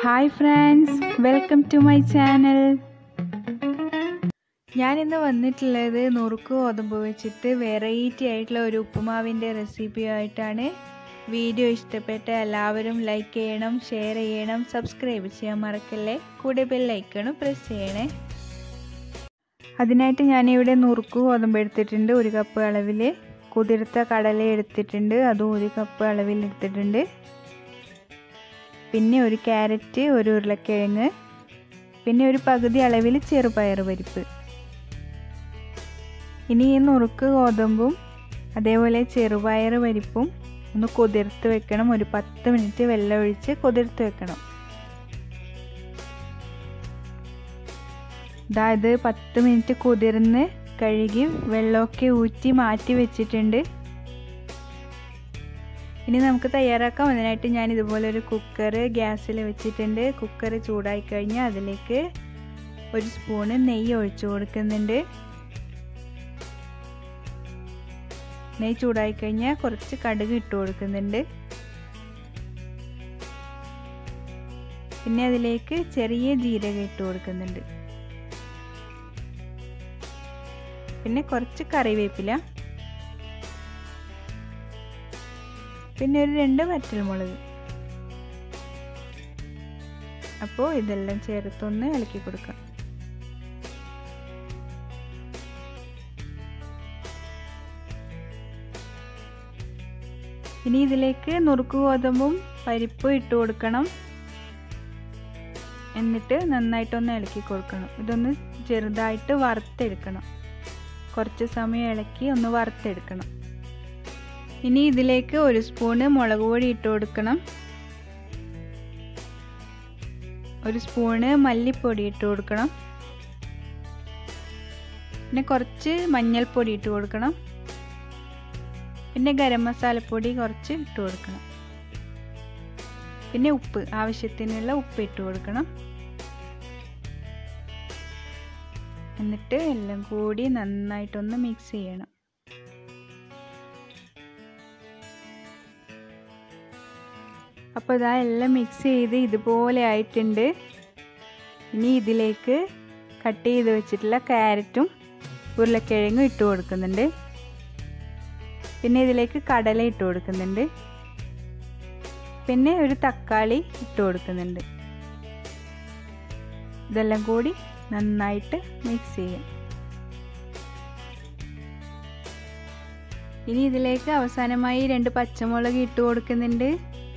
hi friends welcome to my channel ഞാനിന്ന് വന്നിട്ടുള്ളത് നുറുക്ക് ഗോതമ്പ് വെച്ചിട്ട് വെറൈറ്റി ആയിട്ടുള്ള ഒരു ഉപ്പുമാവിൻ്റെ റെസിപ്പിയായിട്ടാണ് വീഡിയോ ഇഷ്ടപ്പെട്ട എല്ലാവരും ലൈക്ക് ചെയ്യണം ഷെയർ ചെയ്യണം സബ്സ്ക്രൈബ് ചെയ്യാൻ മറക്കല്ലേ കൂടെ ബെല്ലൈക്കണം പ്രസ് ചെയ്യണേ അതിനായിട്ട് ഞാനിവിടെ നുറുക്ക് ഗോതമ്പ് എടുത്തിട്ടുണ്ട് ഒരു കപ്പ് അളവിൽ കുതിർത്ത കടല എടുത്തിട്ടുണ്ട് അതും ഒരു കപ്പ് അളവിൽ എടുത്തിട്ടുണ്ട് പിന്നെ ഒരു ക്യാരറ്റ് ഒരു ഉരുളക്കിഴങ്ങ് പിന്നെ ഒരു പകുതി അളവിൽ ചെറുപയർ പരിപ്പ് ഇനി ഈ നുറുക്ക് ഗോതമ്പും അതേപോലെ ചെറുപയർ പരിപ്പും ഒന്ന് കുതിർത്ത് വെക്കണം ഒരു പത്ത് മിനിറ്റ് വെള്ളം ഒഴിച്ച് കുതിർത്ത് വെക്കണം അതായത് പത്ത് മിനിറ്റ് കുതിർന്ന് കഴുകി വെള്ളമൊക്കെ ഊറ്റി മാറ്റി വെച്ചിട്ടുണ്ട് ഇനി നമുക്ക് തയ്യാറാക്കാം അതിനായിട്ട് ഞാൻ ഇതുപോലെ ഒരു കുക്കർ ഗ്യാസിൽ വെച്ചിട്ടുണ്ട് കുക്കർ ചൂടായി കഴിഞ്ഞാൽ അതിലേക്ക് ഒരു സ്പൂണ് നെയ്യ് ഒഴിച്ചു കൊടുക്കുന്നുണ്ട് നെയ്യ് ചൂടായി കഴിഞ്ഞാൽ കുറച്ച് കടുക് ഇട്ട് കൊടുക്കുന്നുണ്ട് പിന്നെ അതിലേക്ക് ചെറിയ ജീരകം ഇട്ട് കൊടുക്കുന്നുണ്ട് പിന്നെ കുറച്ച് കറിവേപ്പില പിന്നെ ഒരു രണ്ട് വറ്റൽമുളക് അപ്പോൾ ഇതെല്ലാം ചേർത്തൊന്ന് ഇളക്കി കൊടുക്കാം ഇനി ഇതിലേക്ക് നുറുക്ക് ഗോതമ്പും പരിപ്പും ഇട്ട് കൊടുക്കണം എന്നിട്ട് നന്നായിട്ടൊന്ന് ഇളക്കി കൊടുക്കണം ഇതൊന്ന് ചെറുതായിട്ട് വറുത്തെടുക്കണം കുറച്ച് സമയം ഇളക്കി ഒന്ന് വറുത്തെടുക്കണം ഇനി ഇതിലേക്ക് ഒരു സ്പൂണ് മുളക് പൊടി ഇട്ട് കൊടുക്കണം ഒരു സ്പൂണ് മല്ലിപ്പൊടി ഇട്ട് കൊടുക്കണം പിന്നെ കുറച്ച് മഞ്ഞൾപ്പൊടി ഇട്ട് കൊടുക്കണം പിന്നെ ഗരം മസാലപ്പൊടി കുറച്ച് ഇട്ട് കൊടുക്കണം പിന്നെ ഉപ്പ് ആവശ്യത്തിനുള്ള ഉപ്പ് ഇട്ട് കൊടുക്കണം എന്നിട്ട് എല്ലാം കൂടി നന്നായിട്ടൊന്ന് മിക്സ് ചെയ്യണം അപ്പോൾ ഇതാ എല്ലാം മിക്സ് ചെയ്ത് ഇതുപോലെ ആയിട്ടുണ്ട് ഇനി ഇതിലേക്ക് കട്ട് ചെയ്ത് വെച്ചിട്ടുള്ള ക്യാരറ്റും ഉരുളക്കിഴങ്ങും ഇട്ട് കൊടുക്കുന്നുണ്ട് പിന്നെ ഇതിലേക്ക് കടല ഇട്ട് കൊടുക്കുന്നുണ്ട് പിന്നെ ഒരു തക്കാളി ഇട്ട് കൊടുക്കുന്നുണ്ട് ഇതെല്ലാം കൂടി നന്നായിട്ട് മിക്സ് ചെയ്യാം ഇനി ഇതിലേക്ക് അവസാനമായി രണ്ട് പച്ചമുളക് ഇട്ട് കൊടുക്കുന്നുണ്ട്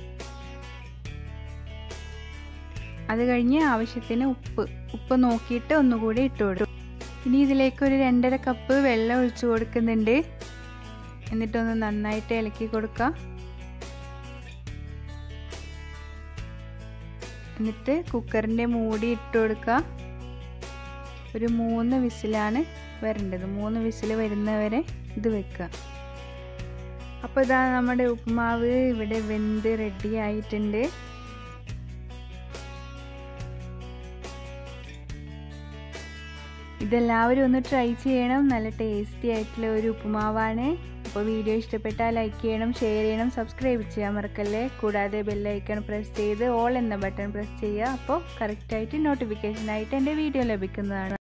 അത് കഴിഞ്ഞ് ആവശ്യത്തിന് ഉപ്പ് ഉപ്പ് നോക്കിയിട്ട് ഒന്നുകൂടി ഇട്ട് കൊടുക്കും ഇനി ഇതിലേക്ക് ഒരു രണ്ടര കപ്പ് വെള്ളം ഒഴിച്ചു കൊടുക്കുന്നുണ്ട് എന്നിട്ടൊന്ന് നന്നായിട്ട് ഇളക്കി കൊടുക്കാം എന്നിട്ട് കുക്കറിൻ്റെ മൂടി ഇട്ട് കൊടുക്കുക ഒരു മൂന്ന് വിസിലാണ് വരേണ്ടത് മൂന്ന് വിസിൽ വരുന്നവരെ ഇത് വെക്കുക അപ്പോൾ ഇതാ നമ്മുടെ ഉപ്പുമാവ് ഇവിടെ വെന്ത് റെഡി ആയിട്ടുണ്ട് ഇതെല്ലാവരും ഒന്ന് ട്രൈ ചെയ്യണം നല്ല ടേസ്റ്റി ആയിട്ടുള്ള ഒരു ഉപ്പുമാവാണ് അപ്പോൾ വീഡിയോ ഇഷ്ടപ്പെട്ടാൽ ലൈക്ക് ചെയ്യണം ഷെയർ ചെയ്യണം സബ്സ്ക്രൈബ് ചെയ്യാൻ മറക്കല്ലേ കൂടാതെ ബെല്ലൈക്കൺ പ്രസ് ചെയ്ത് ഓൾ എന്ന ബട്ടൺ പ്രസ് ചെയ്യുക അപ്പോൾ കറക്റ്റായിട്ട് നോട്ടിഫിക്കേഷനായിട്ട് എൻ്റെ വീഡിയോ ലഭിക്കുന്നതാണ്